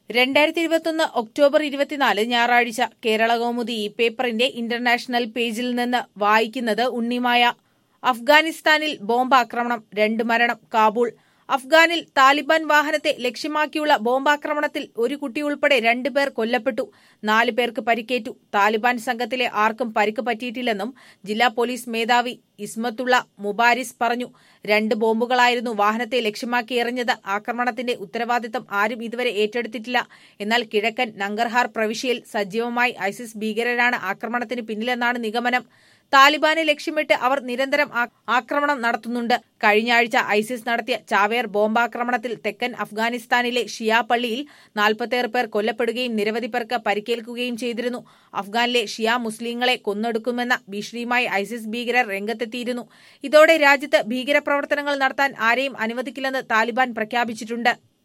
രണ്ടായിരത്തി ഇരുപത്തൊന്ന് ഒക്ടോബർ ഇരുപത്തിനാല് ഞായറാഴ്ച കേരള കൗമുദി ഈ പേപ്പറിന്റെ ഇന്റർനാഷണൽ പേജിൽ നിന്ന് വായിക്കുന്നത് ഉണ്ണിമായ അഫ്ഗാനിസ്ഥാനിൽ ബോംബാക്രമണം രണ്ട് മരണം കാബൂൾ അഫ്ഗാനിൽ താലിബാൻ വാഹനത്തെ ലക്ഷ്യമാക്കിയുള്ള ബോംബാക്രമണത്തിൽ ഒരു കുട്ടി ഉൾപ്പെടെ രണ്ടുപേർ കൊല്ലപ്പെട്ടു നാല് പേർക്ക് പരിക്കേറ്റു താലിബാൻ സംഘത്തിലെ ആർക്കും പരിക്ക് പറ്റിയിട്ടില്ലെന്നും ജില്ലാ പോലീസ് മേധാവി ഇസ്മത്തുള്ള മുബാരിസ് പറഞ്ഞു രണ്ട് ബോംബുകളായിരുന്നു വാഹനത്തെ ലക്ഷ്യമാക്കി എറിഞ്ഞത് ആക്രമണത്തിന്റെ ഉത്തരവാദിത്തം ആരും ഇതുവരെ ഏറ്റെടുത്തിട്ടില്ല എന്നാൽ കിഴക്കൻ നങ്കർഹാർ പ്രവിശ്യയിൽ സജീവമായി ഐസിസ് ഭീകരരാണ് ആക്രമണത്തിന് പിന്നിലെന്നാണ് നിഗമനം താലിബാനെ ലക്ഷ്യമിട്ട് അവർ നിരന്തരം ആ- ആക്രമണം നടത്തുന്നുണ്ട് കഴിഞ്ഞ ആഴ്ച ഐസിസ് നടത്തിയ ചാവേർ ബോംബാക്രമണത്തിൽ തെക്കൻ അഫ്ഗാനിസ്ഥാനിലെ ഷിയ പള്ളിയിൽ നാൽപ്പത്തേറെ പേർ കൊല്ലപ്പെടുകയും നിരവധി പേർക്ക് പരിക്കേൽക്കുകയും ചെയ്തിരുന്നു അഫ്ഗാനിലെ ഷിയ മുസ്ലിങ്ങളെ കൊന്നൊടുക്കുമെന്ന ഭീഷണിയുമായി ഐസിസ് ഭീകരർ രംഗത്തെത്തിയിരുന്നു ഇതോടെ രാജ്യത്ത് ഭീകരപ്രവർത്തനങ്ങൾ നടത്താൻ ആരെയും അനുവദിക്കില്ലെന്ന് താലിബാൻ പ്രഖ്യാപിച്ചിട്ടുണ്ട്